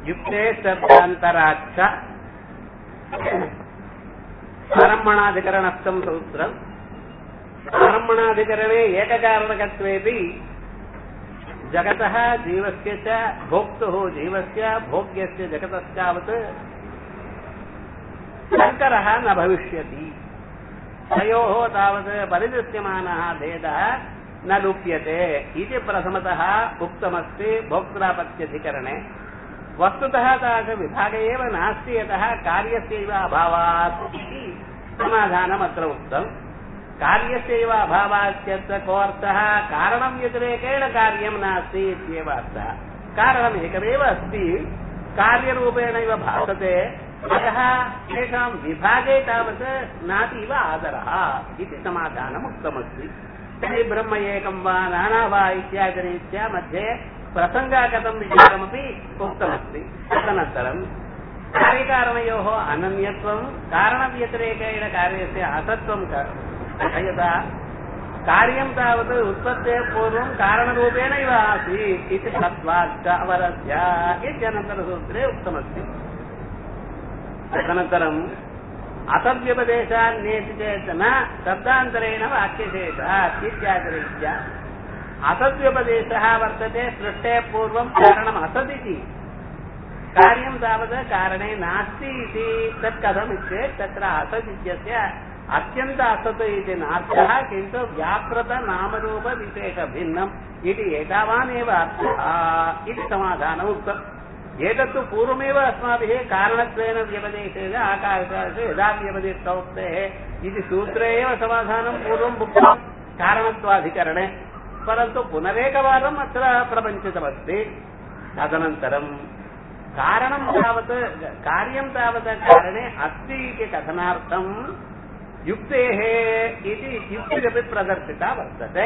युक्ते शब्दान्तराच्च आरम्भणाधिकरणस्थम् सूत्रम् आरम्भणाधिकरणे एककारणकत्वेऽपि जगतः जीवस्य च भोक्तुः जीवस्य भोग्यस्य जगतश्चावत् शङ्करः न भविष्यति तयोः तावत् परिदृश्यमानः भेदः न लुप्यते इति प्रथमतः उक्तमस्ति भोक्त्रापत्यधिकरणे वस्तुतः तादृशविभागे एव नास्ति यतः कार्यस्यैव अभावात् इति समाधानमत्र उक्तम् कार्यस्यैव अभावात्यत्र कोऽर्थः कारणं व्यतिरेकेण कार्यं नास्ति इत्येव अर्थः कारणम् एकमेव अस्ति कार्यरूपेणैव भासते अतः तेषां विभागे तावत् नातीव आदरः इति समाधानम् उक्तमस्ति तर्हि ब्रह्म एकं वा नाना वा इत्यादिरीत्या मध्ये प्रसङ्गागतं विचारमपि उक्तमस्ति तदनन्तरं कार्यकारणयोः अनन्यत्वं कारणव्यतिरेकेण कार्यस्य असत्त्वं कथयता कार्यं तावत् उत्पत्तेः पूर्वं कारणरूपेणैव आसीत् इति सत्त्वाच्च अवरस्य इत्यनन्तरसूत्रे उक्तमस्ति तदनन्तरम् असव्यपदेशान्येति चेत् न शब्दान्तरेण वाक्यशेषः इत्यादिरीत्या असव्यपदेशः वर्तते सृष्टेः पूर्वं कारणम् असदिति कार्यं तावत् कारणे नास्ति इति तत् कथमित्येत् तत्र असत् इत्यस्य अत्यन्त असत् इति नार्थः किन्तु व्यापृत नामरूपविशेषभिन्नम् इति एतावानेव अर्थः इति समाधानम् उक्तम् एतत्तु पूर्वमेव अस्माभिः कारणत्वेन व्यपदेशेन आकाशे यदा व्यपदेशोक्तेः इति सूत्रे एव समाधानं पूर्वम् उक्तम् कारणत्वाधिकरणे परन्तु पुनरेकवारम् अत्र प्रपञ्चितमस्ति तदनन्तरम् कारणं तावत् कार्यं तावत् कारणे अस्ति इति कथनार्थम् युक्तेः इति युक्तिरपि प्रदर्शिता वर्तते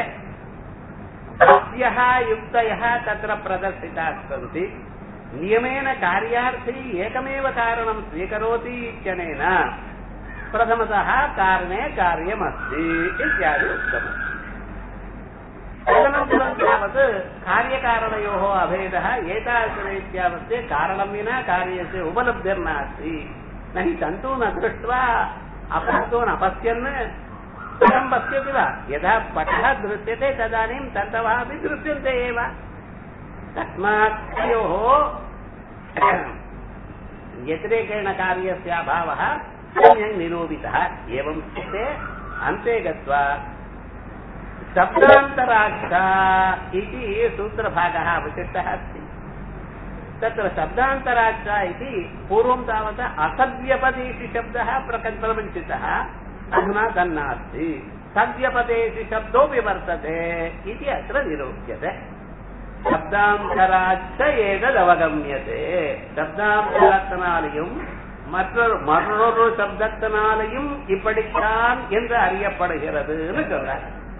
अस्यः युक्तयः तत्र प्रदर्शिताः सन्ति नियमेन कार्यार्थी एकमेव कारणं स्वीकरोति इत्यनेन प्रथमतः कारणे कार्यमस्ति इत्यादि उक्तमस्ति तदनन्तरं तावत् कार्यकारणयोः अभेदः एतादृशरीत्यावस्य कारणं विना कार्यस्य उपलब्धिर्नास्ति न हि तन्तु न दृष्ट्वा अपन्तु न पश्यन् परं पश्यति वा यदा पटः दृश्यते तदानीं तन्तवः अपि दृश्यन्ते एव तस्मात् तयोः व्यतिरेकेण कार्यस्य अभावः सम्यक् निरूपितः एवं स्थिते अन्ते गत्वा शब्दान्तराक्षा इति सूत्रभागः अवशिष्टः अस्ति तत्र शब्दान्तराक्षा इति पूर्वं तावत् असव्यपदेशि शब्दः प्रकल्पवञ्चितः अधुना तन्नास्ति सव्यपदेशि शब्दोऽपि वर्तते इति अत्र निरूप्यते சப்தாந்தராட்ச ஏதவகமியதே சப்தாந்தரத்தினாலையும் மற்றொரு மற்றொரு சப்தத்தினாலையும் இப்படித்தான் என்று அறியப்படுகிறதுன்னு சொல்ற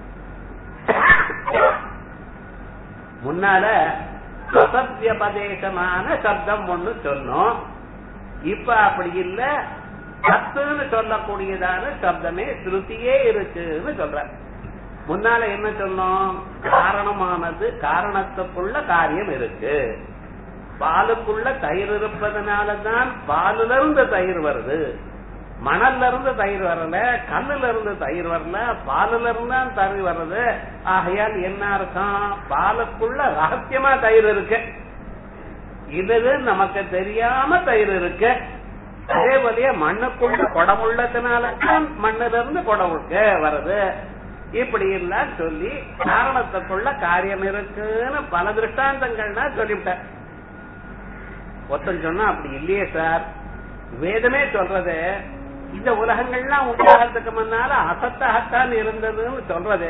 முன்னால அசத்தியபதேசமான சப்தம் ஒண்ணு சொன்னோம் இப்ப அப்படி இல்ல சத்துன்னு சொல்லக்கூடியதான சப்தமே ஸ்ருதியே இருக்குன்னு சொல்ற முன்னால என்ன சொன்னோம் காரணமானது காரணத்துக்குள்ள காரியம் இருக்கு பாலுக்குள்ள தயிர் இருப்பதனாலதான் பாலுல இருந்து தயிர் வருது மணல்ல இருந்து தயிர் வரல கல்லுல இருந்து தயிர் வரல பாலுல இருந்து தான் தயிர் வர்றது ஆகையால் என்ன அர்த்தம் பாலுக்குள்ள ரகசியமா தயிர் இருக்கு இது நமக்கு தெரியாம தயிர் இருக்கு அதே போலயே மண்ணுக்குள்ள குடமுள்ளதுனாலதான் மண்ணுல இருந்து குடமுழுக்க வருது இப்படி எல்லாம் சொல்லி காரணத்துக்குள்ள காரியம் இருக்குன்னு பல திருஷ்டாந்தங்கள்னா சொல்லிவிட்டார் ஒருத்தன் சொன்னா அப்படி இல்லையே சார் வேதமே சொல்றது இந்த உலகங்கள்லாம் உண்டாகிறதுக்கு முன்னால அசத்தாகத்தான் இருந்ததுன்னு சொல்றது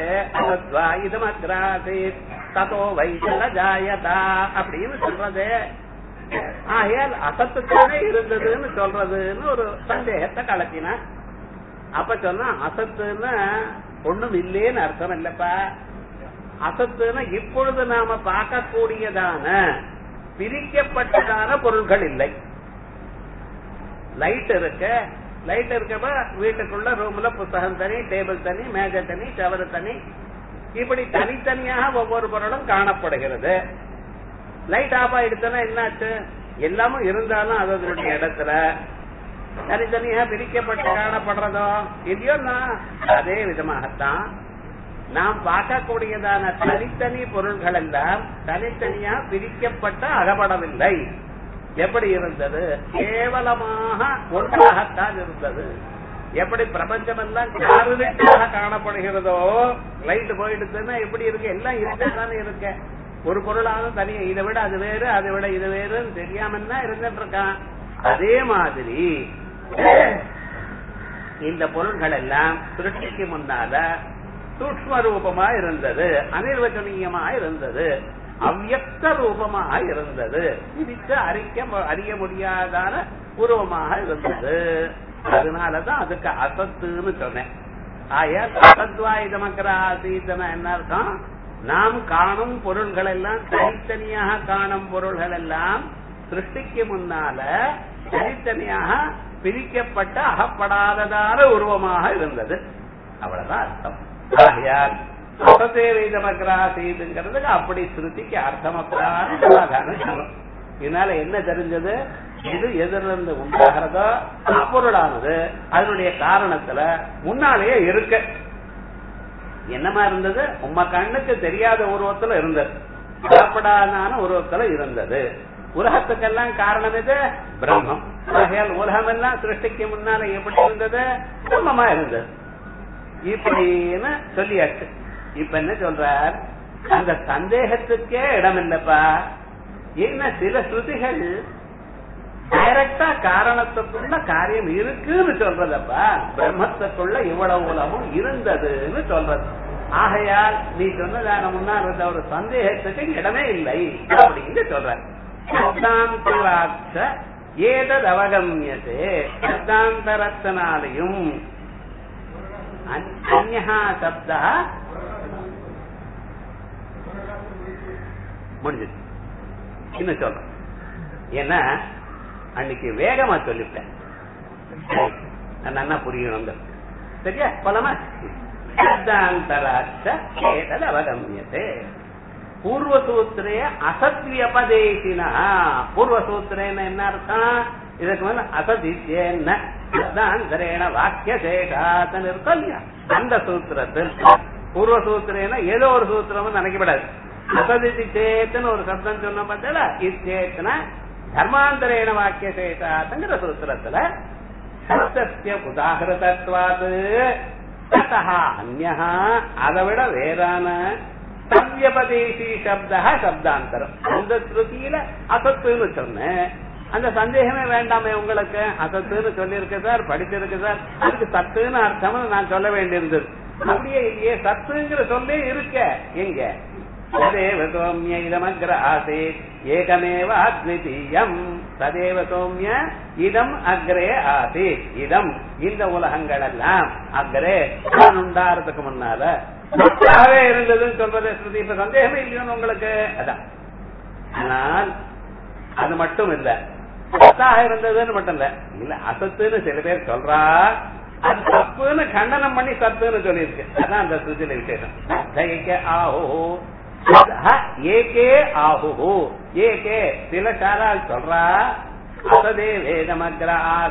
ததோ வைசல ஜாயதா அப்படின்னு சொல்றது ஆகையால் அசத்துக்கானே இருந்ததுன்னு சொல்றதுன்னு ஒரு சந்தேகத்தை கலத்தினா அப்ப சொன்னா அசத்துன்னா ஒண்ணும் இல்லேன்னு அர்த்தம் இல்லப்பா அசத்துனா இப்பொழுது நாம பார்க்கக்கூடியதான பிரிக்கப்பட்டதான பொருள்கள் இல்லை லைட் இருக்க லைட் இருக்கப்ப வீட்டுக்குள்ள ரூம்ல புத்தகம் தனி டேபிள் தனி மேஜ தனி சவறு தனி இப்படி தனித்தனியாக ஒவ்வொரு பொருளும் காணப்படுகிறது லைட் ஆஃப் ஆயிடுச்சுன்னா என்னாச்சு எல்லாமும் இருந்தாலும் அது அதனுடைய இடத்துல தனித்தனியா பிரிக்கப்பட்டு காணப்படுறதோ இல்லையோன்னா அதே விதமாகத்தான் நாம் பார்க்கக்கூடியதான தனித்தனி பொருள்கள் எல்லாம் தனித்தனியா பிரிக்கப்பட்டு அகப்படவில்லை எப்படி இருந்தது கேவலமாக ஒன்றாகத்தான் இருந்தது எப்படி பிரபஞ்சம் எல்லாம் காரணத்தாக காணப்படுகிறதோ லைட் போயிடுச்சுன்னா எப்படி இருக்கு எல்லாம் இருக்கத்தானே இருக்க ஒரு பொருளாவது தனியா இதை விட அது வேறு அதை விட இது வேறுன்னு தெரியாம தான் இருந்துட்டு இருக்கான் அதே மாதிரி இந்த பொருள்கள் எல்லாம் சிருஷ்டிக்கு முன்னால சூக்ம ரூபமா இருந்தது அனிர்வச்சனீயமா இருந்தது அவ்யக்த ரூபமாக இருந்தது பிரித்து அறிக்க அறிய முடியாதான உருவமாக இருந்தது அதனாலதான் அதுக்கு அசத்துன்னு சொன்னேன் ஆயால் அசத்வாயுதமக்கிற ஆசீதன என்ன அர்த்தம் நாம் காணும் பொருள்கள் எல்லாம் தனித்தனியாக காணும் பொருள்கள் எல்லாம் சிருஷ்டிக்கு முன்னால தனித்தனியாக பிரிக்கப்பட்ட அகப்படாததான உருவமாக இருந்தது அவ்வளவுதான் அர்த்தம் ஆகையால் அசதேவைதமக்ராசீதுங்கிறதுக்கு அப்படி ஸ்ருதிக்கு அர்த்தமக்ரான சமாதானம் சொல்லும் இதனால என்ன தெரிஞ்சது இது எதிரிலிருந்து உண்டாகிறதோ அப்பொருளானது அதனுடைய காரணத்துல முன்னாலேயே இருக்க என்னமா இருந்தது உம்ம கண்ணுக்கு தெரியாத உருவத்துல இருந்தது புறப்படாதான உருவத்துல இருந்தது உலகத்துக்கெல்லாம் காரணம் எது பிரம்மம் ஆகையால் உலகம் எல்லாம் சிருஷ்டிக்கு முன்னால எப்படி இருந்தது பிரம்மமா இருந்தது இப்படின்னு சொல்லியாச்சு இப்ப என்ன சொல்றார் அந்த சந்தேகத்துக்கே இடம் இல்லப்பா என்ன சில ஸ்ருதிகள் டைரக்டா காரணத்துக்குள்ள காரியம் இருக்குன்னு சொல்றதப்பா பிரம்மத்துக்குள்ள இவ்வளவு உலகம் இருந்ததுன்னு சொல்றது ஆகையால் நீ சொன்னதான முன்னால் இருந்த ஒரு சந்தேகத்துக்கு இடமே இல்லை அப்படின்னு சொல்ற சித்தாந்தராட்ச ஏதது அவகமியதே சித்தாந்தரத்தினாலையும் அந்நா சப்தா முடிஞ்சது இன்னும் சொல்றேன் ஏன்னா அன்னைக்கு வேகமா சொல்லிட்டேன் நல்லா புரியணும் சரியா போலாமா சித்தாந்தராட்ச ஏதது அவகமியதே பூர்வசூத்திரே அசத்வியபதேசினா பூர்வசூத்திரேன்னு என்ன அர்த்தம் இதுக்கு மேல அசதித்யேன்ன சித்தாந்தரேன வாக்கிய சேஷாத்தன் இருக்கும் இல்லையா அந்த சூத்திரத்தில் பூர்வ சூத்திரேனா ஏதோ ஒரு சூத்திரம் நினைக்கப்படாது அசதித்தி சேத்தன் ஒரு சப்தம் சொன்ன பார்த்தல இச்சேத்தன தர்மாந்தரேன வாக்கிய சேஷாத்தங்கிற சூத்திரத்துல சப்தத்திய உதாகிருதத்வாது ததா அந்நா அதை விட வேறான சவ்யபதேசி சப்தா சப்தாந்தரம் அந்த ஸ்ருதியில அசத்துன்னு சொன்னேன் அந்த சந்தேகமே வேண்டாமே உங்களுக்கு அசத்துன்னு சொல்லியிருக்கு சார் படிச்சிருக்கு சார் அதுக்கு சத்துன்னு அர்த்தம் நான் சொல்ல வேண்டியிருந்தது அப்படியே இல்லையே சத்துங்கிற சொல்லே இருக்க எங்க ததேவ சோமிய இதமக்ர ஆசே ஏகமேவ அத்விதீயம் ததேவ சோமிய இதம் அக்ரே ஆசே இதம் இந்த உலகங்கள் எல்லாம் அக்ரே நான் உண்டாறதுக்கு முன்னால சத்தாகவே இருந்ததுன்னு சொல்றது ஸ்ருதி இப்ப சந்தேகமே இல்லையோன்னு உங்களுக்கு அதான் ஆனால் அது மட்டும் இல்ல சத்தாக இருந்ததுன்னு மட்டும் இல்ல இல்ல அசத்துன்னு சில பேர் சொல்றா அது தப்புன்னு கண்டனம் பண்ணி சத்துன்னு சொல்லியிருக்கு அதான் அந்த ஸ்ருதியில விசேஷம் தயக்க ஆஹோ ஏகே ஆஹு ஏகே சில சாரால் சொல்றா அசதே வேதமக்ர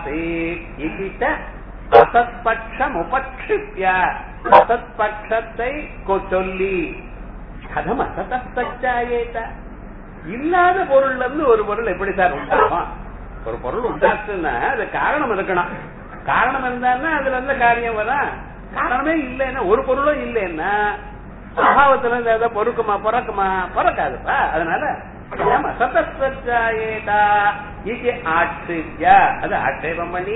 ஆசீத் அசத்பக்ஷம் உபக்ஷிப்ய அசத்பக்ஷத்தை சொல்லி கதம் அசத்தாயேத இல்லாத பொருள்ல இருந்து ஒரு பொருள் எப்படி சார் உண்டாகும் ஒரு பொருள் உண்டாச்சுன்னா அது காரணம் இருக்கணும் காரணம் இருந்தான்னா அதுல இருந்து காரியம் வரா காரணமே இல்லைன்னா ஒரு பொருளும் இல்லைன்னா அபாவத்துல இருந்து எதை பொறுக்குமா பிறக்குமா பிறக்காதுப்பா அதனால சதஸ்வச்சாயேதா இது ஆட்சிய அது ஆட்சேபம் பண்ணி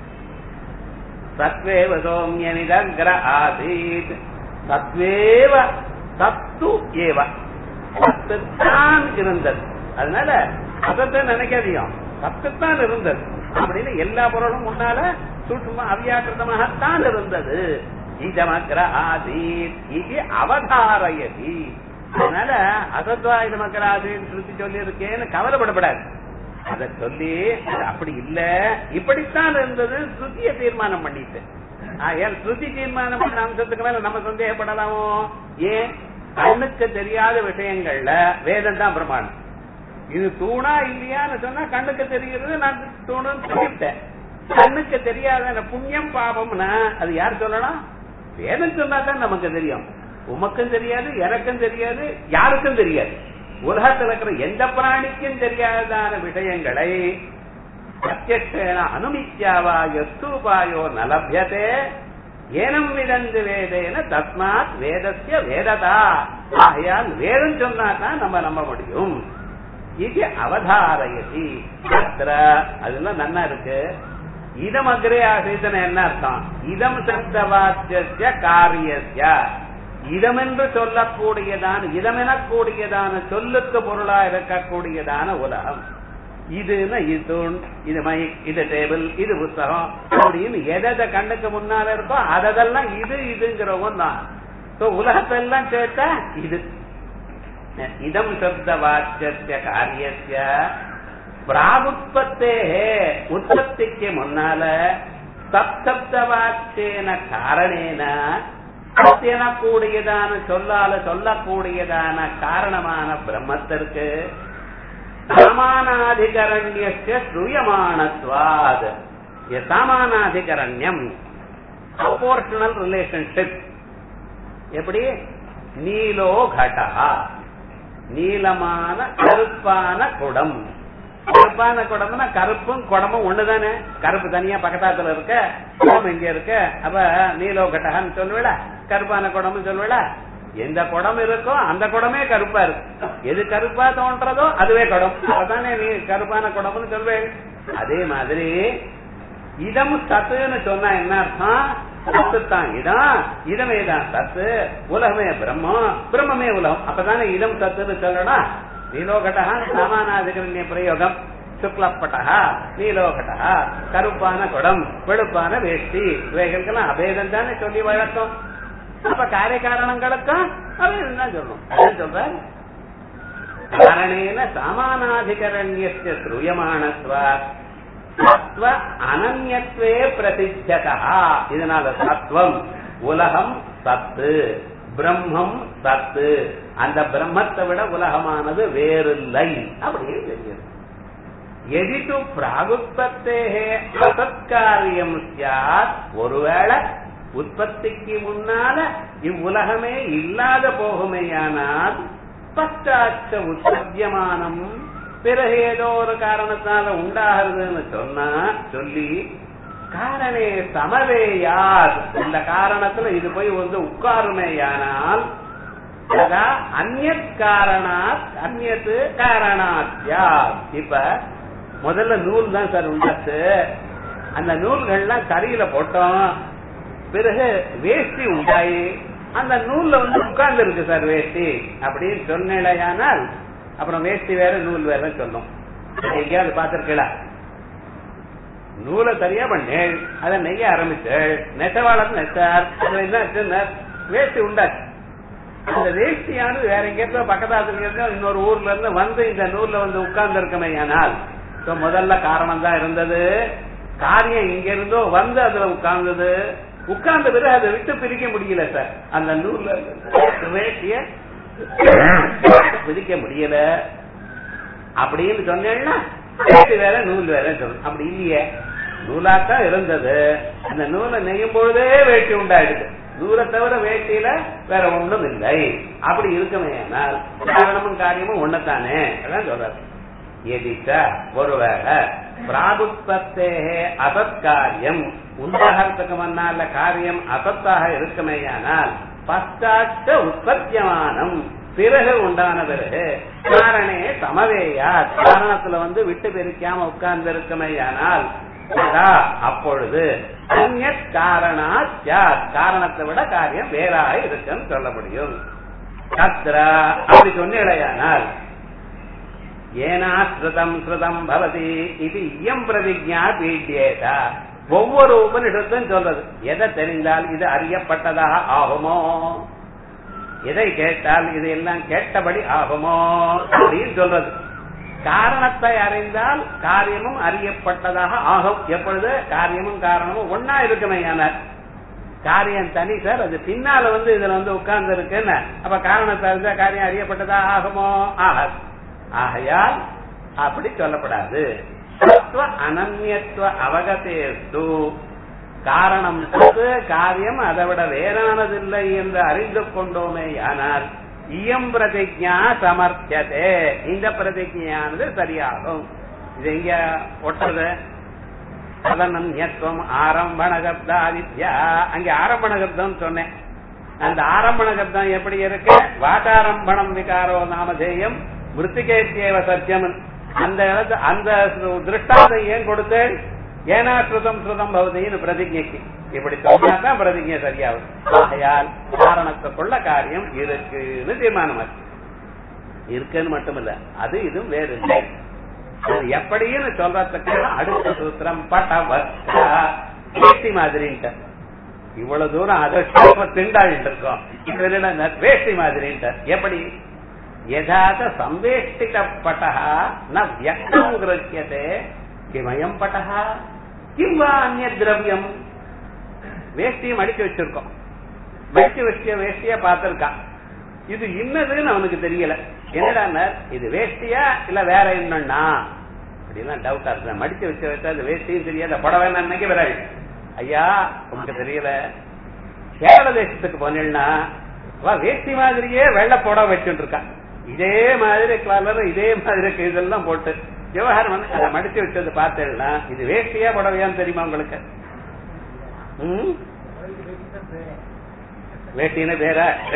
சத்வேவ சோமிய நிதங்கிர ஆசீத் சத்வேவ சத்து ஏவ சத்துத்தான் இருந்தது அதனால சத்தத்தை நினைக்காதியும் சத்துத்தான் இருந்தது அப்படின்னு எல்லா பொருளும் முன்னால சூட்சமா அவியாக்கிருதமாகத்தான் இருந்தது இதமக்ர ஆசீத் இது அவதாரயதி அதனால அசத்வா இதமக்ர ஆசீத் சுருத்தி சொல்லி இருக்கேன்னு கவலைப்படப்படாது அத சொல்லி அது அப்படி இல்ல இப்படித்தான் இருந்தது ஸ்ருதிய தீர்மானம் பண்ணிட்டு ஏன் ஸ்ருதி தீர்மானம் பண்ண அம்சத்துக்கு மேல நம்ம சந்தேகப்படலாமோ ஏன் கண்ணுக்கு தெரியாத விஷயங்கள்ல வேதம் தான் பிரமாணம் இது தூணா இல்லையான்னு சொன்னா கண்ணுக்கு தெரிகிறது நான் தூணுன்னு சொல்லிவிட்டேன் கண்ணுக்கு தெரியாத புண்ணியம் பாபம்னா அது யார் சொல்லலாம் வேதம் சொன்னா தான் நமக்கு தெரியும் உமக்கும் தெரியாது எனக்கும் தெரியாது யாருக்கும் தெரியாது உலகத்தில் இருக்கிற எந்த பிராணிக்கும் தெரியாததான விஷயங்களை பிரத்யக்ஷேன அனுமித்யாவா எஸ்தூபாயோ நலபியதே ஏனம் விதந்து வேதேன தஸ்மாத் வேதஸ்ய வேததா ஆகையால் வேதம் சொன்னா தான் நம்ம நம்ப முடியும் இது அவதாரயதி அத்திர அதெல்லாம் நன்னா இருக்கு இதம் அக்ரே ஆசைத்தன என்ன அர்த்தம் இதம் சப்தவாக்கிய காரியஸ்ய இதம் என்று சொல்லக்கூடியதான இதம் எனக்கூடியதான சொல்லுக்கு பொருளா இருக்கக்கூடியதான உலகம் இதுன்னா இது தூண் இது மைக் இது டேபிள் இது புஸ்தகம் அப்படின்னு எதை கண்ணுக்கு முன்னால இருக்கோ அதெல்லாம் இது இதுங்கிறவங்க தான் உலகத்தெல்லாம் சேர்த்தா இது இதம் சப்த வாக்கிய காரியஸ்ய பிராகுத்பத்தே உற்பத்திக்கு முன்னால சப்சப்த வாக்கியன காரணேன கூடியதான சொல்லால சொல்லக்கூடியதான காரணமான பிரம்மத்திற்கு சமானாதிகரண்ய ஸ்ரூயமானத்வாத் சமானாதிகரண்யம் ப்ரொபோர்ஷனல் ரிலேஷன்ஷிப் எப்படி நீலோ கடா நீளமான கருப்பான குடம் கருப்பான குடம்னா கருப்பும் குடமும் ஒண்ணுதானே கருப்பு தனியா பக்கத்தாத்துல இருக்க குடம் எங்க இருக்க அப்ப நீலோ கட்டகான்னு சொல்லுவிட கருப்பான குடம்னு சொல்லுவிட எந்த குடம் இருக்கோ அந்த குடமே கருப்பா இருக்கு எது கருப்பா தோன்றதோ அதுவே குடம் அதானே நீ கருப்பான குடம்னு சொல்வேன் அதே மாதிரி இதம் சத்துன்னு சொன்னா என்ன அர்த்தம் சத்து தான் இதான் இதமே தான் சத்து உலகமே பிரம்மம் பிரம்மமே உலகம் அப்பதானே இதம் சத்துன்னு சொல்லணும் நீலோகட்டா சாமானாதிகரண்ய பிரயோகம் சுக்லப்பட்டா நீலோகட்டா கருப்பான குடம் வெளுப்பான வேஷ்டி இவைகளுக்கெல்லாம் அபேதம் தானே சொல்லி வழக்கம் அப்ப காரிய காரணங்களுக்கும் அபேதம் தான் சொல்லணும் சொல்ற காரணேன சாமானாதிகரண்ய ஸ்ரூயமானத்வா சத்வ அனன்யத்வே பிரசித்ததா இதனால சத்வம் உலகம் சத்து பிரம்மம் சத்து அந்த பிரம்மத்தை விட உலகமானது வேறில்லை அப்படின்னு தெரியுது எதிட்டு பிராகுத்பத்தேகே அசத்காரியம் சாத் ஒருவேளை உற்பத்திக்கு முன்னால இவ்வுலகமே இல்லாத போகுமேயானால் பச்சாச்ச உற்பத்தியமானம் பிறகு ஏதோ ஒரு காரணத்தால உண்டாகிறதுன்னு சொன்னா சொல்லி காரணே சமவேயார் இந்த காரணத்துல இது போய் வந்து உட்காருமேயானால் அந்நிய காரணாத் அந்நியத்து காரணாத் யார் இப்ப முதல்ல நூல் தான் சார் உண்டாச்சு அந்த நூல்கள்லாம் கரியில போட்டோம் பிறகு வேஷ்டி உண்டாயி அந்த நூல்ல வந்து உட்கார்ந்து இருக்கு சார் வேஷ்டி அப்படின்னு சொன்னேனால் அப்புறம் வேஷ்டி வேற நூல் வேற சொல்லும் எங்கேயாவது பாத்திருக்கீங்களா நூலை சரியா பண்ணேன் அதை நெய்ய ஆரம்பிச்சேள் நெசவாளர் நெசார் என்ன வேஷ்டி உண்டாச்சு அந்த வேஷ்டியானது வேற எங்கேயோ பக்கத்தாத்துல இருந்தோ இன்னொரு ஊர்ல இருந்து வந்து இந்த நூல்ல வந்து உட்கார்ந்து இருக்கமே ஆனால் முதல்ல காரணம் தான் இருந்தது காரியம் இங்க இருந்தோ வந்து அதுல உட்கார்ந்தது உட்கார்ந்த பிறகு அதை விட்டு பிரிக்க முடியல சார் அந்த நூல்ல வேஷ்டிய பிரிக்க முடியல அப்படின்னு சொன்னேன்னா வேஷ்டி வேற நூல் வேற சொல்லணும் அப்படி இல்லையே நூலாத்தான் இருந்தது அந்த நூலை நெய்யும் பொழுதே வேட்டி உண்டாயிடுது நூலை தவிர வேட்டியில வேற ஒன்றும் இல்லை அப்படி இருக்குமே ஆனால் காரணமும் காரியமும் ஒண்ணுத்தானே அதான் சொல்றாரு எதித்த ஒருவேளை பிராகுத்பத்தே அசத்காரியம் உண்டாகிறதுக்கு முன்னால காரியம் அசத்தாக இருக்குமேயானால் பச்சாச்ச உற்பத்தியமானம் பிறகு உண்டான பிறகு காரணே சமவேயா காரணத்துல வந்து விட்டு பிரிக்காம உட்கார்ந்து இருக்குமேயானால் அப்பொழுது அந்நிய காரணா காரணத்தை விட காரியம் வேறாக இருக்குன்னு சொல்ல முடியும் கத்ரா அப்படி சொன்னால் ஏனா ஸ்ருதம் ஸ்ருதம் பவதி இது இயம் பிரதிஜா பீட்டியேதா ஒவ்வொரு உபனிஷத்தும் சொல்றது எதை தெரிந்தால் இது அறியப்பட்டதாக ஆகுமோ எதை கேட்டால் இது எல்லாம் கேட்டபடி ஆகுமோ அப்படின்னு சொல்றது காரணத்தை அறிந்தால் காரியமும் அறியப்பட்டதாக ஆகும் எப்பொழுது காரியமும் காரணமும் ஒன்னா இருக்குமே காரியம் தனி சார் அது பின்னால வந்து இதுல வந்து உட்கார்ந்து இருக்குன்னு அப்ப காரணத்தை அறிந்தா காரியம் அறியப்பட்டதா ஆகுமோ ஆகாது ஆகையால் அப்படி சொல்லப்படாது தத்துவ அனன்யத்துவ அவகதேஸ்து காரணம் தத்து காரியம் அதை விட வேறானதில்லை என்று அறிந்து கொண்டோமே ஆனால் இயம் பிரதிஜா சமர்த்தியதே இந்த பிரதிஜையானது சரியாகும் இது எங்க ஒட்டுறது சதனன்யத்துவம் ஆரம்பண கப்தாதித்யா அங்க ஆரம்பண கப்தம் சொன்னேன் அந்த ஆரம்பண கப்தம் எப்படி இருக்கு வாட்டாரம்பணம் விகாரோ நாமதேயம் மிருத்திகேத்தியவ சத்தியம் அந்த இடத்து அந்த திருஷ்டாந்தம் ஏன் கொடுத்து ஏனா ஸ்ருதம் ஸ்ருதம் பகுதின்னு பிரதிஜைக்கு இப்படி சொன்னாதான் பிரதிஜை சரியாகும் ஆகையால் காரணத்துக்குள்ள காரியம் இருக்குன்னு தீர்மானம் இருக்குன்னு மட்டுமில்ல அது இதுவும் வேறு இல்லை அது எப்படின்னு சொல்றதுக்கு அடுத்த சூத்திரம் பட்டவஸ்தா வேஷ்டி மாதிரின்ட்டு இவ்வளவு தூரம் அதற்கு திண்டாடிட்டு இருக்கோம் இது என்ன வேஷ்டி மாதிரின்ட்டு எப்படி யதாத சம்வேஷ்டித பட்டா ந வியக்தம் கிரகியதே கிமயம் பட்டா கிம் வா அந்நிய திரவியம் வேஷ்டியை மடிச்சு வச்சிருக்கோம் மடிச்சு வச்ச வேஷ்டியா பார்த்திருக்கான் இது இன்னதுன்னு அவனுக்கு தெரியல என்னடா இது வேஷ்டியா இல்ல வேற என்னன்னா அப்படிலாம் டவுட்டா இருக்கு மடிச்சு வச்ச வச்சா அது வேஷ்டியும் தெரியாத புடவை அன்னைக்கு வராது ஐயா உனக்கு தெரியல கேரள தேசத்துக்கு போனேன்னா வா வேஷ்டி மாதிரியே வெள்ள புடவை வச்சுட்டு இருக்கான் இதே மாதிரி கலர் இதே மாதிரி இதெல்லாம் போட்டு விவகாரம் வந்து அதை மடிச்சு வச்சது பார்த்தேன்னா இது வேஷ்டியா புடவையான்னு தெரியுமா உங்களுக்கு ம் வேட்டின்னு பேர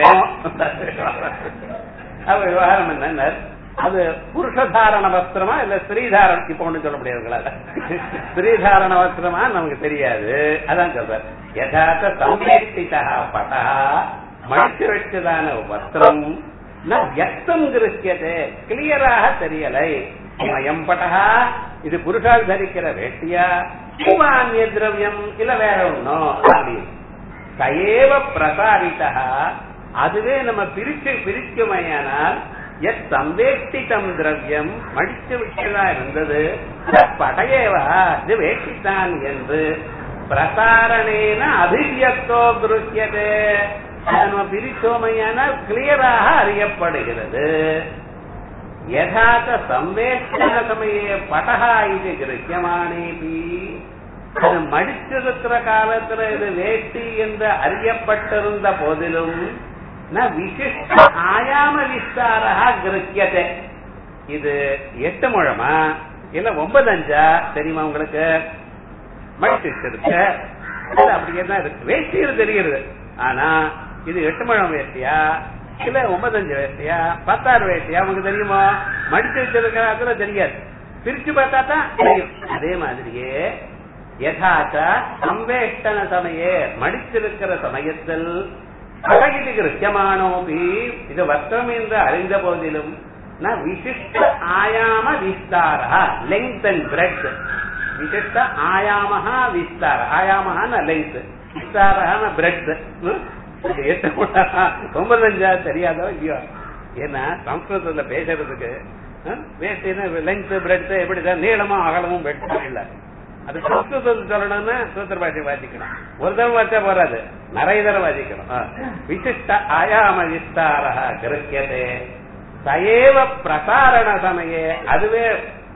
அவ விவகாரம் என்ன அது புருஷதாரண வஸ்திரமா இல்ல ஸ்ரீதாரணம் இப்ப ஒண்ணு சொல்ல முடியாதுங்களா ஸ்ரீதாரண வஸ்திரமா நமக்கு தெரியாது அதான் சொல்ற யதார்த்த சம்பேஷ்டிதா பட்டா மடிச்சு வச்சதான வஸ்திரம் வியக்தம் கிருஷ்யதே கிளியராக தெரியலை மயம் பட்டா இது புருஷால் தரிக்கிற வேட்டியா அந்நிய திரவியம் இல்ல வேற ஒண்ணும் அப்படின்னு சயேவ பிரசாரிதா அதுவே நம்ம பிரிச்சு பிரிக்குமையானால் எத் சம்பேஷ்டிதம் திரவியம் மடித்து விட்டதா இருந்தது படையேவா இது வேஷ்டித்தான் என்று பிரசாரணேன அபிவியக்தோ குருக்கியதே நம்ம பிரிச்சோமையானால் கிளியராக அறியப்படுகிறது யதாத சம்வேஷ்டன சமயே படகா இது கிரகியமானேபி அது மடிச்சிருக்கிற காலத்துல இது வேட்டி என்று அறியப்பட்டிருந்த போதிலும் ந விசிஷ்ட ஆயாம விஸ்தாரா கிரகியதே இது எட்டு முழமா இல்ல ஒன்பது அஞ்சா தெரியுமா உங்களுக்கு மடிச்சு வச்சிருக்கு அப்படியே தான் இருக்கு வேஷ்டியில் தெரிகிறது ஆனா இது எட்டு முழம் வேஷ்டியா இல்ல ஒன்பதஞ்சு வேஷ்டியா பத்தாறு வேஷ்டியா உங்களுக்கு தெரியுமா மடிச்சு வச்சிருக்கிற தெரியாது பிரிச்சு பார்த்தா தான் தெரியும் அதே மாதிரியே யதாச்ச சம்வேஷ்டன சமயே மடித்திருக்கிற சமயத்தில் அழகிது கிருத்தியமானோபி இது வஸ்திரம் என்று அறிந்த போதிலும் ந விசிஷ்ட ஆயாம விஸ்தாரா லெங்த் அண்ட் பிரெட் விசிஷ்ட ஆயாமஹா விஸ்தார ஆயாமஹான லெங்த் விஸ்தாரஹான பிரெட் ஒன்பதஞ்சா தெரியாதோ இல்லையோ ஏன்னா சம்ஸ்கிருதத்துல பேசுறதுக்கு வேட்டின்னு லெங்த் பிரெட் எப்படிதான் நீளமும் அகலமும் வெட்டா இல்ல அது சம்ஸ்கிருதத்தில் சொல்லணும்னா சூத்திர பாஷை வாசிக்கணும் ஒரு தரம் வாச்சா போறாது நிறைய தரம் வாசிக்கணும் விசிஷ்ட ஆயாம விஸ்தார கிருக்கியதே சயேவ பிரசாரண சமயே அதுவே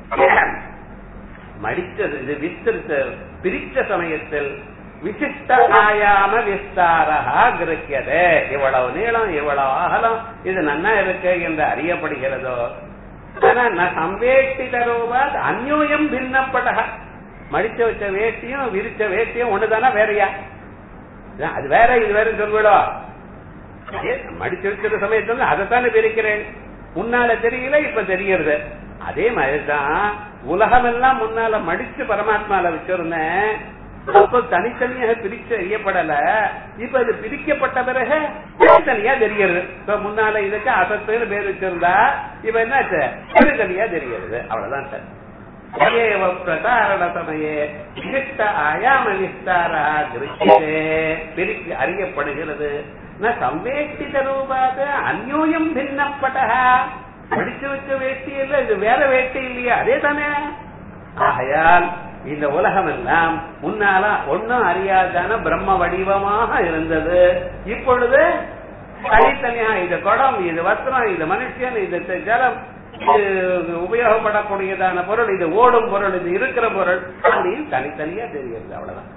மடித்தது இது வித்திருத்த பிரித்த சமயத்தில் விசிஷ்ட ஆயாம விஸ்தாரா கிரக்கியதே இவ்வளவு நீளம் இவ்வளவு அகலம் இது நன்னா இருக்கு என்று அறியப்படுகிறதோ ஆனா நான் சம்வேஷ்டித ரூபாத் அந்யோயம் பின்னப்பட மடிச்ச வச்ச வேட்டியும் விரிச்ச வேட்டியும் ஒண்ணுதானா வேறையா அது வேற இது வேற சொல்விடும் மடிச்சு வச்சிருக்க சமயத்துல அதைத்தானே பிரிக்கிறேன் முன்னால தெரியல இப்ப தெரியறது அதே மாதிரிதான் உலகம் எல்லாம் முன்னால மடிச்சு பரமாத்மால வச்சிருந்தேன் அப்ப தனித்தனியாக பிரிச்சு அறியப்படல இப்ப இது பிரிக்கப்பட்ட பிறகு தனித்தனியா தெரிகிறது இப்ப முன்னால இதுக்கு அசத்துன்னு பேர் வச்சிருந்தா இப்ப என்னாச்சு தனித்தனியா தெரிகிறது அவ்வளவுதான் சார் ததேவ பிரசாரண சமயே விசிஷ்ட ஆயாம விஸ்தாரா திருஷ்யதே பிரிக்கு அறியப்படுகிறது ந சம்வேஷ்டித ரூபாத அந்யோயம் பின்னப்பட்டா படிச்சு வச்ச வேஷ்டி இல்ல இது வேற வேஷ்டி இல்லையா அதே தானே ஆகையால் இந்த உலகம் எல்லாம் முன்னால ஒன்னும் அறியாதான பிரம்ம வடிவமாக இருந்தது இப்பொழுது தனித்தனியா இது குடம் இது வஸ்திரம் இது மனுஷன் இது ஜலம் இது உபயோகப்படக்கூடியதான பொருள் இது ஓடும் பொருள் இது இருக்கிற பொருள் அப்படின்னு தனித்தனியா தெரியுது அவ்வளவுதான்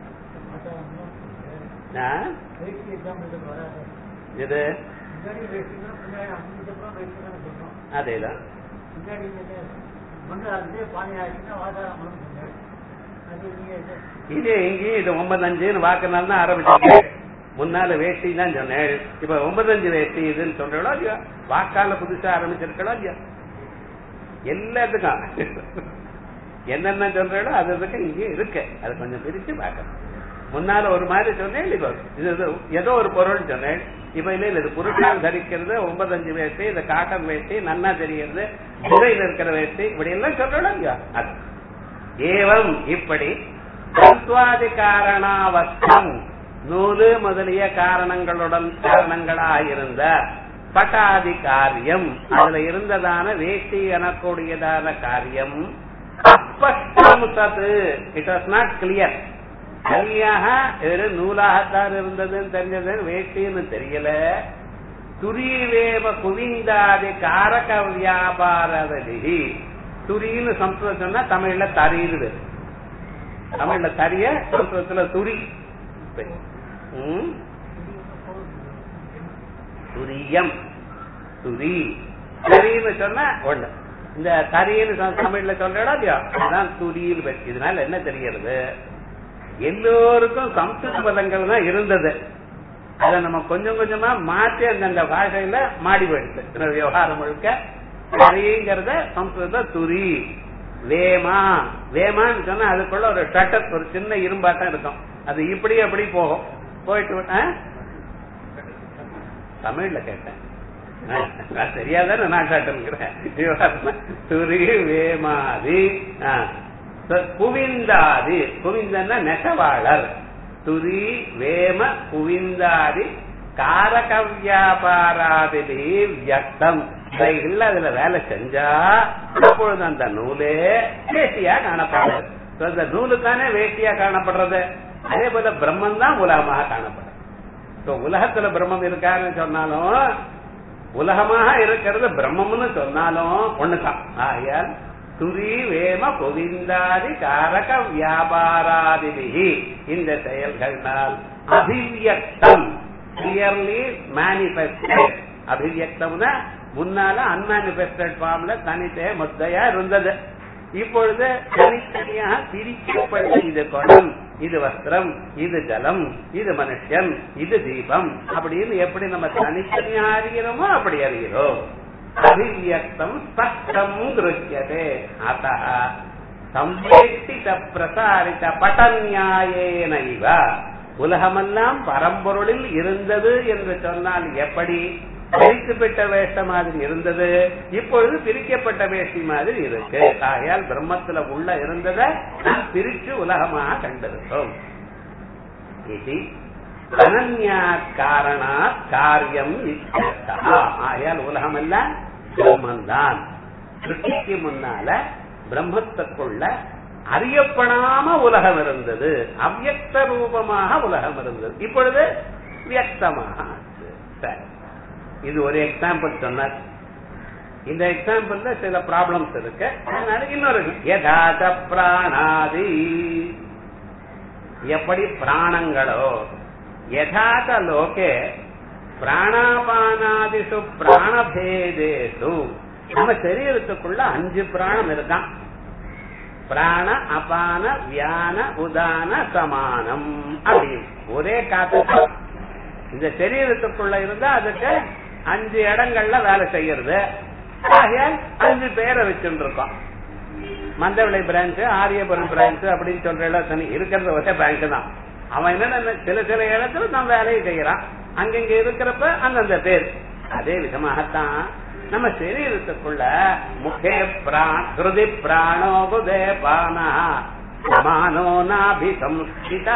ஆ? இது அதேதான் இது எங்கேயும் இது ஒன்பதஞ்சுன்னு வாக்குனால தான் ஆரம்பிச்சாங்க முன்னால வேஷ்டி தான் சொன்னேன் இப்ப ஒன்பதஞ்சு வேஷ்டி இதுன்னு சொல்றோம் இல்லையா வாக்கால புதுசா ஆரம்பிச்சிருக்கோ இல்லையா எல்லாத்துக்கும் என்னென்ன சொல்றோ அது அதுக்கு இங்கே இருக்கு அது கொஞ்சம் பிரிச்சு பார்க்கணும் முன்னால ஒரு மாதிரி சொன்னேன் இப்ப இது இது ஏதோ ஒரு பொருள் சொன்னேன் இப்ப இல்ல இல்ல இது புருஷால் தரிக்கிறது ஒன்பதஞ்சு வேஷ்டி இது காட்டன் வேஷ்டி நன்னா தெரியறது டிசைன் இருக்கிற வேஷ்டி இப்படி எல்லாம் சொல்றோம் இல்லையா அது ஏவம் இப்படி தத்வாதி காரணாவஸ்தம் நூலு முதலிய காரணங்களுடன் காரணங்களாயிருந்த பட்டாதி காரியம் அதுல இருந்ததான வேஷ்டி எனக்கூடியதான காரியம் அஸ்பஷ்டம் சத்து இட் வாஸ் நாட் கிளியர் சரியாக வெறும் நூலாகத்தான் இருந்ததுன்னு தெரிஞ்சது வேஷ்டின்னு தெரியல துரியவேவ குவிந்தாதி காரக வியாபாரதி துரின்னு சம்ஸ்கிருதம் சொன்னா தமிழ்ல தரியுது தமிழ்ல தரிய சம்ஸ்கிருதத்துல துரி ம்? துரியம் துரி தரின்னு சொன்னா ஒண்ணு இந்த தரின்னு சொ- தமிழ்ல சொல்றா இல்லையா அதுதான் துரியில் இதனால என்ன தெரிகிறது எல்லோருக்கும் சம்ஸ்கிருத பதங்கள் தான் இருந்தது அதை நம்ம கொஞ்சம் கொஞ்சமா மாற்றி அந்தந்த பாஷையில மாடி போயிடுது இந்த விவகாரம் முழுக்க தரிங்கிறத சம்ஸ்கிருத துரி வேமா வேமான்னு சொன்னா அதுக்குள்ள ஒரு ஷட்டர் ஒரு சின்ன இரும்பாட்டம் இருக்கும் அது இப்படி அப்படி போகும் போயிட்டு விட்டா தமிழ்ல கேட்டேன் ஆ, நான் தெரியாதானே நான் காட்டுங்கிறேன் துரி வேமாதி ஆ. ச- குவிந்தாதி குவிந்தன்னா நெசவாளர் துரி வேம குவிந்தாதி காரக வியாபாராதிபி வியக்தம் இவைகள் அதுல வேலை செஞ்சா அப்பொழுது அந்த நூலே வேட்டியா காணப்படுறது So, அந்த நூலுக்கானே வேட்டியா காணப்படுறது அதே போல பிரம்மன் தான் உலகமாக காணப்படுறது So, உலகத்துல பிரம்மம் இருக்காருன்னு சொன்னாலும் உலகமாக இருக்கிறது பிரம்மம்னு சொன்னாலும் ஒண்ணுதான் ஆகையால் துரி வேம கோவிந்தாதி காரக வியாபாராதிபிகி இந்த செயல்கள்னால் அபிவியக்தம் கிளியர்லி மேனிபெஸ்டட் அபிவியக்தம்னா முன்னால அன்மேனிபெஸ்டட் ஃபார்ம்ல தனித்தே முத்தையா இருந்தது இப்பொழுது தனித்தனியாக பிரிக்கப்பட்ட இது குடம் இது வஸ்திரம் இது ஜலம் இது மனுஷன் இது தீபம் அப்படின்னு எப்படி நம்ம தனித்தனியா அறிகிறோமோ அப்படி அறிகிறோம் அபிவியக்தம் ஸ்பஷ்டம் திருஷ்யதே அத்த சம்பேட்டித பிரசாரித பட்டநியாயேன இவ உலகமெல்லாம் பரம்பொருளில் இருந்தது என்று சொன்னால் எப்படி பிரிக்கப்பட்ட வேஷ்ட மாதிரி இருந்தது இப்பொழுது பிரிக்கப்பட்ட வேஷ்டி மாதிரி இருக்கு ஆகையால் பிரம்மத்துல உள்ள இருந்ததை நாம் பிரிச்சு உலகமாக கண்டிருக்கோம் இது அனன்யா காரணா காரியம் இச்சத்தா. ஆகையால் உலகம் எல்லாம் பிரம்மந்தான் சிருஷ்டிக்கு முன்னால பிரம்மத்துக்குள்ள அறியப்படாம உலகம் இருந்தது அவ்யக்த ரூபமாக உலகம் இருந்தது இப்பொழுது வியக்தமாக ஆச்சு. சரி இது ஒரு எக்ஸாம்பிள் சொன்னார் இந்த எக்ஸாம்பிள்ல சில ப்ராப்ளம்ஸ் இருக்கு அதனால இன்னொரு யதாச்ச பிராணாதி எப்படி பிராணங்களோ யதாச்ச லோகே பிராணாபானாதிஷு பிராணபேதேஷு நம்ம சரீரத்துக்குள்ள அஞ்சு பிராணம் இருக்கான் பிராண அபான வியான உதான சமானம் அப்படின்னு ஒரே காத்து இந்த சரீரத்துக்குள்ள இருந்தா அதுக்கு அஞ்சு இடங்கள்ல வேலை செய்யறது ஆகையால் அஞ்சு பேரை வச்சுட்டு இருக்கோம் மந்தவிளை பிரான்ச் ஆரியபுரம் பிரான்ச் அப்படின்னு சொல்ற தனி இருக்கிறது ஒரே பேங்க் தான் அவன் என்ன சில சில இடத்துல நம்ம வேலையை செய்யறான் அங்கங்க இருக்கிறப்ப அந்தந்த பேர் அதே விதமாகத்தான் நம்ம சரீரத்துக்குள்ள முகே பிராண் ஹிருதி பிராணோ புதே பானா சமானோ நாபி சம்ஸ்கிதா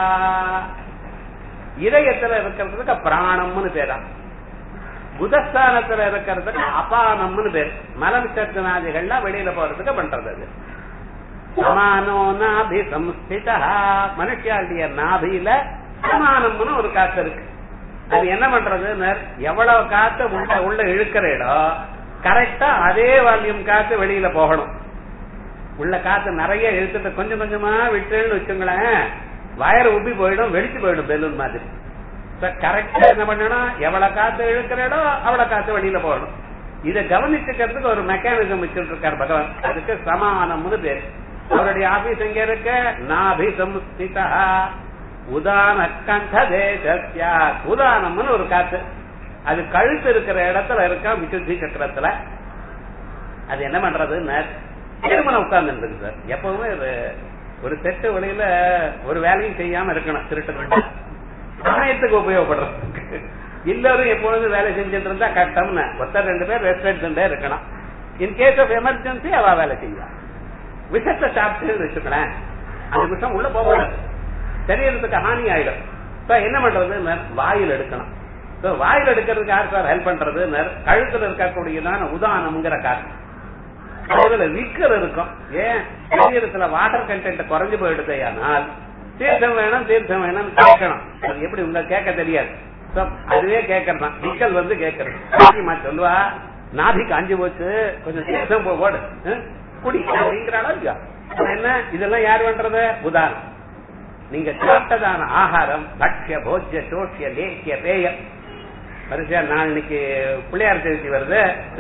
இதயத்துல இருக்கிறதுக்கு பிராணம்னு பேரா புதஸ்தானத்துல இருக்கிறதுக்கு அபானம்னு பேர் மலவிசர்ஜனாதிகள்லாம் வெளியில போறதுக்கு பண்றது அது சமானோ நாபி சம்ஸ்திதா மனுஷியாளுடைய நாபியில சமானம்னு ஒரு காத்து இருக்கு அது என்ன பண்றது எவ்வளவு காத்து உள்ள உள்ள இழுக்கிற இடம் கரெக்டா அதே வால்யூம் காத்து வெளியில போகணும் உள்ள காத்து நிறைய இழுத்துட்டு கொஞ்சம் கொஞ்சமா விட்டுன்னு வச்சுங்களேன் வயர் உப்பி போயிடும் வெடிச்சு போயிடும் பெலூன் மாதிரி கரெக்டா என்ன பண்ணணும் எவ்வளவு காத்து இழுக்கிறடோ அவ்வளவு காத்து வெளியில போகணும் இதை கவனிச்சுக்கிறதுக்கு ஒரு மெக்கானிசம் வச்சுட்டு இருக்காரு பகவான் அதுக்கு சமானம்னு பேரு அவருடைய ஆபீஸ் எங்க இருக்க நாபி சம்ஸ்திதா உதான கண்ட தேசஸ்யா உதானம்னு ஒரு காத்து அது கழுத்து இருக்கிற இடத்துல இருக்கா விசுத்தி சக்கரத்துல அது என்ன பண்றதுன்னு திருமணம் உட்கார்ந்து இருக்கு சார் எப்பவுமே ஒரு ஒரு செட்டு வழியில ஒரு வேலையும் செய்யாம இருக்கணும் திருட்டு சமயத்துக்கு உபயோகப்படுறதுக்கு எல்லாரும் எப்பொழுதும் வேலை செஞ்சுட்டு இருந்தா கட்டம்னு ஒருத்தர் ரெண்டு பேர் ரெஸ்ட் எடுத்துட்டே இருக்கணும் இன் கேஸ் ஆஃப் எமர்ஜென்சி அவ வேலை செய்யலாம் விஷத்தை சாப்பிட்டு வச்சுக்கலாம் அந்த விஷம் உள்ள போகக்கூடாது சரீரத்துக்கு ஹானி ஆயிடும் என்ன பண்றது வாயில் எடுக்கணும் வாயில் எடுக்கிறதுக்கு யார் சார் ஹெல்ப் பண்றது கழுத்துல இருக்கக்கூடியதான உதானம்ங்கிற காசு அதுல விக்கர் இருக்கும் ஏன் சரீரத்துல வாட்டர் கண்டென்ட் குறைஞ்சு போயிடுது ஆனால் தீர்த்தம் வேணும் தீர்த்தம் வேணும் கேட்கணும் அது எப்படி உங்க கேட்க தெரியாது அதுவே கேட்கறதான் விக்கல் வந்து கேட்கறது சொல்லுவா நாதி காஞ்சி போச்சு கொஞ்சம் தீர்த்தம் போடு குடி அப்படிங்கிறாளா இல்லையா என்ன இதெல்லாம் யார் பண்றது உதாரணம் நீங்க சாப்பிட்டதான ஆகாரம் பட்சிய போஜ்ய சோஷிய லேக்கிய பேயம் வரிசையா நான் இன்னைக்கு பிள்ளையார் சதுர்த்தி வருது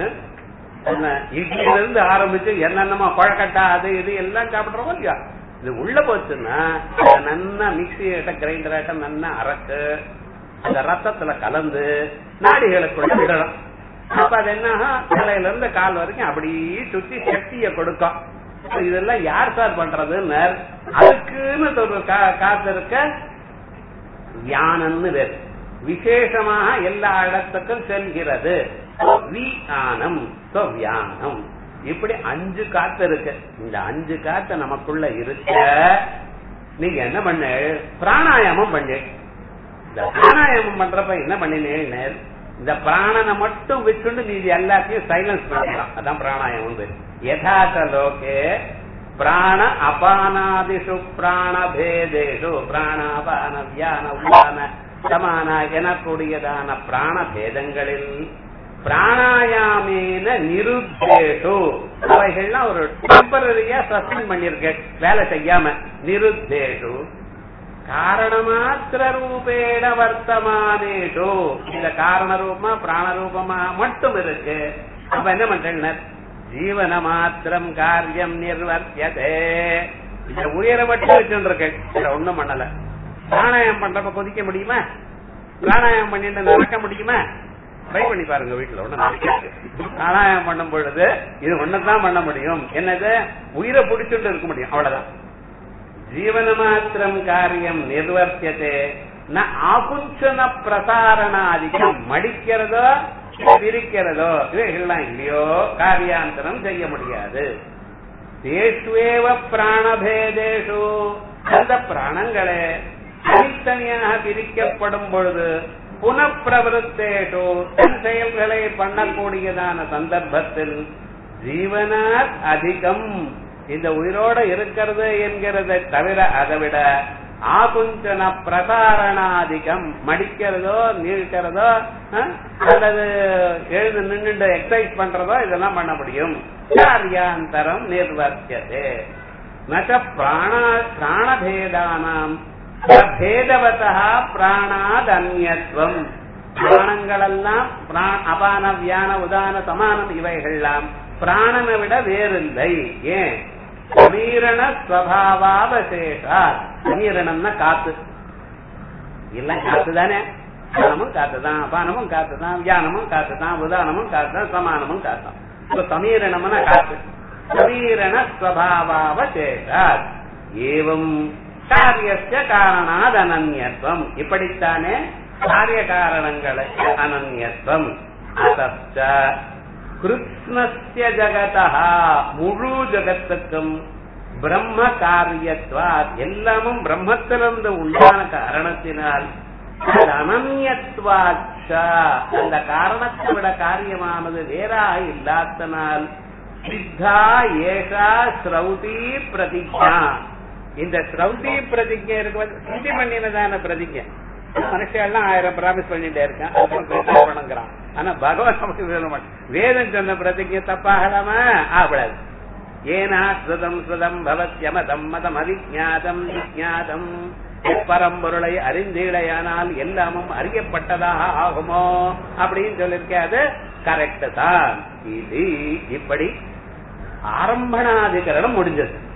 இட்லியில இருந்து ஆரம்பிச்சு என்னென்னமா குழக்கட்டா அது இது எல்லாம் சாப்பிடுறோம் இல்லையா இது உள்ள போச்சுன்னா நன்னா மிக்சி ஆட்ட கிரைண்டர் ஆட்டம் நன்னா அரைச்சு அந்த ரத்தத்துல கலந்து நாடிகளுக்குள்ள விடணும் அப்ப அது என்ன தலையில இருந்து கால் வரைக்கும் அப்படியே சுத்தி சக்தியை கொடுக்கும் இதெல்லாம் யார் சார் பண்றதுன்னு அதுக்குன்னு ஒரு காத்து இருக்க வியானம்னு பேர் விசேஷமாக எல்லா இடத்துக்கும் செல்கிறது வியானம் வியானம் இப்படி அஞ்சு காத்து இருக்கு இந்த அஞ்சு காத்து நமக்குள்ள இருக்க நீங்க என்ன பண்ண பிராணாயாமம் பண்ணு இந்த பிராணாயாமம் பண்றப்ப என்ன பண்ணினேன் இந்த பிராணனை மட்டும் வச்சுண்டு நீதி எல்லாத்தையும் சைலன்ஸ் பண்ணலாம் அதான் பிராணாயாமம் பேர் யதார்த்த லோகே பிராண அபானாதிஷு பிராண பேதேஷு பிராணாபான வியான உதான சமான எனக்கூடியதான பிராண பேதங்களில் பிராணாயாமேன நிருத்தேஷு அவைகள்லாம் ஒரு டெம்பரரியா சஸ்பெண்ட் பண்ணிருக்க வேலை செய்யாம நிருத்தேஷு காரணமாத்திர ரூபேண வர்த்தமானேஷு இந்த காரண ரூபமா பிராண ரூபமா மட்டும் இருக்கு அப்ப என்ன பண்றேன் ஜீவன மாத்திரம் காரியம் நிர்வர்த்தியதே இந்த உயர மட்டும் வச்சுருக்கேன் ஒண்ணும் பண்ணல பிராணாயம் பண்றப்ப கொதிக்க முடியுமா பிராணாயம் பண்ணிட்டு நடக்க முடியுமா ட்ரை பண்ணி பாருங்க வீட்டுல ஒண்ணு பிராணாயம் பண்ணும் பொழுது இது ஒண்ணுதான் பண்ண முடியும் என்னது உயிரை பிடிச்சிட்டு இருக்க முடியும் அவ்வளவுதான் ஜீவன மாத்திரம் காரியம் நிர்வர்த்தியதே ந ஆகுஞ்சன பிரசாரணாதிக்கம் மடிக்கிறதோ பிரிக்கிறதோ இவைகள்லாம் இல்லையோ காரியாந்தரம் செய்ய முடியாது தேஷ்வேவ பிராணபேதேஷு அந்த பிராணங்களே தனித்தனியாக பிரிக்கப்படும் பொழுது புனப்பிரவருத்தேஷு தன் செயல்களை பண்ணக்கூடியதான சந்தர்ப்பத்தில் ஜீவனாத் அதிகம் இந்த உயிரோட இருக்கிறது என்கிறதை தவிர அதை விட ஆகுஞ்சன பிரசாரணாதிகம் மடிக்கிறதோ நீழ்கிறதோ அல்லது எழுந்து நின்று எக்ஸசைஸ் பண்றதோ இதெல்லாம் பண்ண முடியும் காரியாந்தரம் நிர்வர்த்தியதே நச்ச பிராண பிராணபேதானாம் பேதவதா பிராணாத் அந்நியத்துவம் பிராணங்களெல்லாம் அபான வியான உதான சமானம் இவைகள்லாம் பிராணனை விட வேறில்லை ஏன் சமீரண ஸ்வபாவாவசேஷா சமீரணம்னா காத்து எல்லாம் காத்து தானே பிராணமும் காத்துதான் அபானமும் காத்துதான் வியானமும் காத்துதான் உதானமும் காத்துதான் சமானமும் காத்தான் இப்ப சமீரணம்னா காத்து சமீரண ஸ்வபாவாவசேஷா ஏவம் காரியஸ்ய காரணாத் அனன்யத்துவம் இப்படித்தானே காரிய காரணங்களுக்கு அனன்யத்துவம் அசப்த கிருஷ்ணஸ்ய ஜகதா முழு ஜகத்துக்கும் பிரம்ம காரியத்வா எல்லாமும் பிரம்மத்திலிருந்து உண்டான காரணத்தினால் அனன்யத்வாச்ச அந்த காரணத்தை விட காரியமானது வேறாக இல்லாதனால் சித்தா ஏஷா ஸ்ரௌதி பிரதிஜா இந்த ஸ்ரௌதி பிரதிஜை இருக்கு ஸ்ருதி பண்ணினதான பிரதிஜை மனுஷெல்லாம் ஆயிரம் பிராமிஸ் பண்ணிட்டே இருக்கான் அப்புறம் பிரச்சனை பண்ணுங்கிறான் ஆனா பகவான் அப்படி சொல்ல மாட்டான் வேதம் சொன்ன பிரதிஜை தப்பாகலாமா ஆகக்கூடாது ஏனா ஸ்ருதம் ஸ்ருதம் பவத்யமதம் மதம் அவிஜாதம் விஜாதம் பரம்பொருளை அறிந்தீழையானால் எல்லாமும் அறியப்பட்டதாக ஆகுமோ அப்படின்னு சொல்லிருக்கேன் அது கரெக்ட் தான் இது இப்படி ஆரம்பணாதிகரணம் முடிஞ்சது